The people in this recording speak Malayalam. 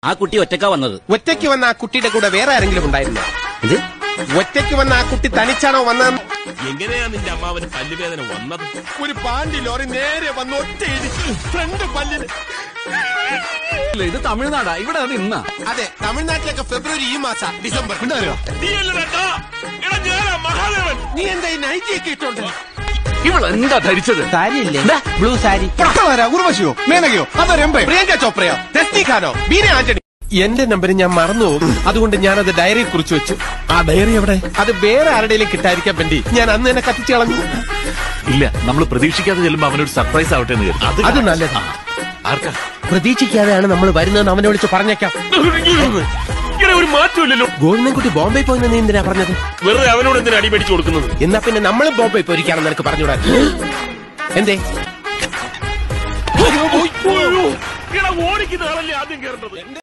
ആ കുട്ടി ഒറ്റക്കാ വന്നത് ഒറ്റയ്ക്ക് വന്ന ആ കുട്ടിയുടെ കൂടെ വേറെ ആരെങ്കിലും ഉണ്ടായിരുന്നു ഇത് ഒറ്റയ്ക്ക് വന്ന ആ കുട്ടി തനിച്ചാണോ വന്നത് എങ്ങനെയാ നിന്റെ അമ്മാവന് പല്ലുവേദന വന്നത് ഒരു പാണ്ടി ലോറി നേരെ വന്ന് ഒറ്റ ഫ്രണ്ട് പല്ലിന് ഇത് തമിഴ്നാടാ ഇവിടെ അത് ഇന്നാ അതെ തമിഴ്നാട്ടിലൊക്കെ ഫെബ്രുവരി ഈ മാസ ഡിസംബർ നീ അല്ലടാ എടാ ഞാനാ മഹാദേവൻ നീ എന്താ ഈ നൈറ്റി ഒക്കെ ഇട്ടോണ്ട് ഇവൾ എന്താ ധരിച്ചത് സാരിയല്ലേ ബ്ലൂ സാരി ഉർവശിയോ മേനകയോ അതോ രംഭയോ പ്രിയങ്ക ചോപ്രയോ ടെസ്റ്റി ഖാനോ ബീന ആന്റണി എന്റെ നമ്പർ ഞാൻ മറന്നു പോകും അതുകൊണ്ട് ഞാനത് ഡയറിയിൽ കുറിച്ച് വെച്ചു ആ ഡയറി എവിടെ അത് വേറെ ആരുടെയും കിട്ടാതിരിക്കാൻ വേണ്ടി ഞാൻ അന്ന് തന്നെ കത്തിച്ചു കളഞ്ഞു ഇല്ല നമ്മൾ പ്രതീക്ഷിക്കാതെ ചെല്ലുമ്പോ അവനൊരു സർപ്രൈസ് ആവട്ടെ എന്ന് കരുതി അത് നല്ലത് ആർക്കാ പ്രതീക്ഷിക്കാതെയാണ് നമ്മൾ വരുന്നതെന്ന് അവനെ വിളിച്ച് പറഞ്ഞേക്കാം ഇങ്ങനെ ഒരു മാറ്റമില്ലല്ലോ ഗോവിന്ദൻകുട്ടി ബോംബെ പോയെന്ന് നീ എന്തിനാ പറഞ്ഞത് വെറുതെ അവനോട് എന്തിനാ അടി മേടിച്ചു കൊടുക്കുന്നത് എന്നാ പിന്നെ നമ്മളും ബോംബെ പോയിരിക്കാണെന്ന് നിനക്ക് പറഞ്ഞുകൂടാ എന്തേ എടാ ഓടിക്കുന്ന ആളല്ലേ ആദ്യം കയറേണ്ടത്